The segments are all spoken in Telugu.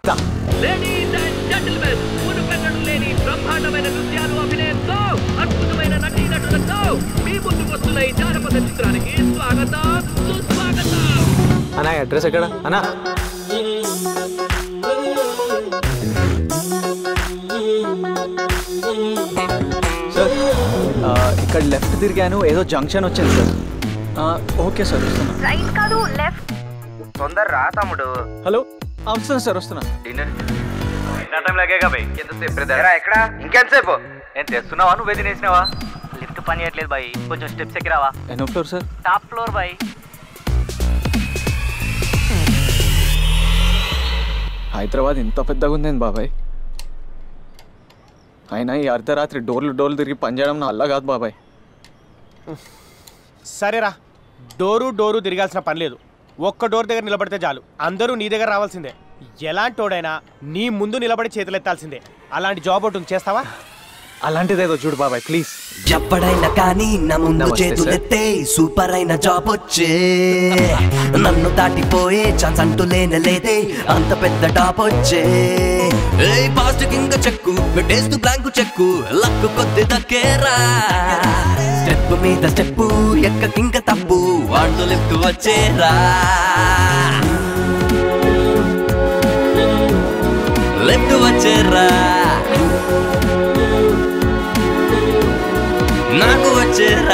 చెప్తా లేడీస్ అండ్ జెంటిల్మెన్ మునుపెన్నడు లేని బ్రహ్మాండమైన నృత్యాలు అభినయంతో అద్భుతమైన నటీ నటులతో మీ ముందుకు వస్తున్న ఈ జానపద చిత్రానికి స్వాగతం సుస్వాగతం అన్నా అడ్రస్ ఎక్కడ అన్నా సార్ ఆ, ఇక్కడ లెఫ్ట్ తిరిగాను ఏదో జంక్షన్ వచ్చింది సార్ ఆ, ఓకే సార్ వస్తున్నా రైట్ కాదు లెఫ్ట్ తొందర రా తమ్ముడు హలో ఆ, వస్తున్నా సార్ వస్తున్నా డిన్నర్ టైం లాగేగా భయ్ ఎంతసేపు ఎరా ఎక్కడ ఇంకెంతసేపు నేను తెస్తున్నావా నువ్వే తినేసినావా లిఫ్ట్ పని చేయట్లేదు బాయ్ కొంచెం స్టెప్స్ ఎక్కిరావా ఎన్నో floor sir top floor boy Hyderabad ఇంత పెద్దగా ఉందేంది బాబాయ్ అయినా ఈ అర్ధరాత్రి డోర్లు డోర్లు తిరిగి పనిచేయడం నా అల్ల కాదు బాబాయ్ సరేరా డోరు డోరు తిరగాల్సిన పని లేదు ఒక్క డోర్ దగ్గర నిలబడితే చాలు అందరూ నీ దగ్గర రావాల్సిందే ఎలాంటోడైనా నీ ముందు నిలబడి చేతులెత్తాల్సిందే అలాంటి జాబ్ ఒకటి చేస్తావా అలాంటిదేదో చూడు బాబాయ్ ప్లీజ్ ఎప్పుడైనా కానీ నా ముందు నమస్తే, చేతులెత్తే సూపర్ అయిన జాబ్ వచ్చే నన్ను దాటిపోయే ఛాన్స్ అంటూ లేనే లేదే అంత పెద్ద టాప్ వచ్చే ఏ పాస్ట్ కింద చెక్కు పెట్టేస్తూ బ్లాంకు చెక్కు లక్కు కొద్ది దక్కేరా స్టెప్ మీద స్టెప్ ఎక్క కింక తప్పు వాడు లిఫ్ట్ వచ్చేరా లిఫ్ట్ వచ్చేరా నాకు వచ్చేరా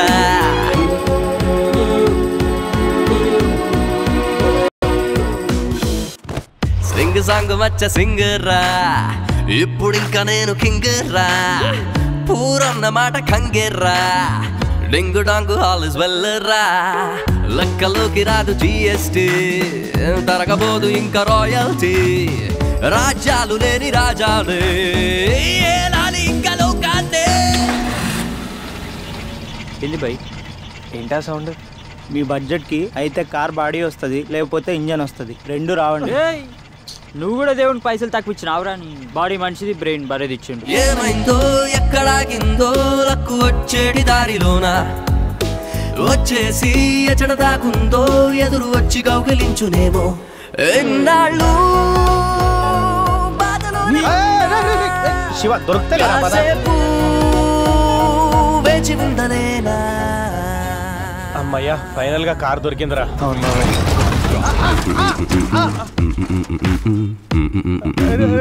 సింగ్ సాంగ్ వచ్చ సింగరా ఇప్పుడు ఇంకా నేను కింగరా పూరన్న మాట కంగెర్రా డింగు డాంగు హాల్ ఇస్ వెల్లరా లెక్కలోకి రాదు జిఎస్టి తరగబోదు ఇంకా రాయల్టీ రాజ్యాలు లేని రాజాలే ఏలాలి ఇంకా లోకాన్నే ఏంది బై ఏంటా సౌండ్ మీ బడ్జెట్కి అయితే కార్ బాడీ వస్తుంది లేకపోతే ఇంజన్ వస్తుంది రెండు రావండి నువ్వు కూడా దేవుని పైసలు తక్కువ ఇచ్చినావురా నీ బాడీ మనిషిది బ్రెయిన్ బరేది ఇచ్చిండు ఏమైందో ఎక్కడాగిందో లక్కు వచ్చేటి దారిలోన వచ్చేసి ఎచడ దాకుందో ఎదురు వచ్చి కౌగిలించునేమో ఎన్నాళ్ళు బాధలోనే శివ దొరుకుతా లేదా పద? కాసేపు వేచి ఉండలేనా అమ్మయ్యా ఫైనల్ గా కార్ దొరికిందిరా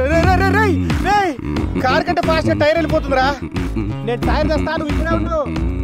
కార్ కంటే ఫాస్ట్ టైర్ వెళ్ళిపోతుందిరా నేను టైర్ తెస్తాను ఇక్కడ ఉండు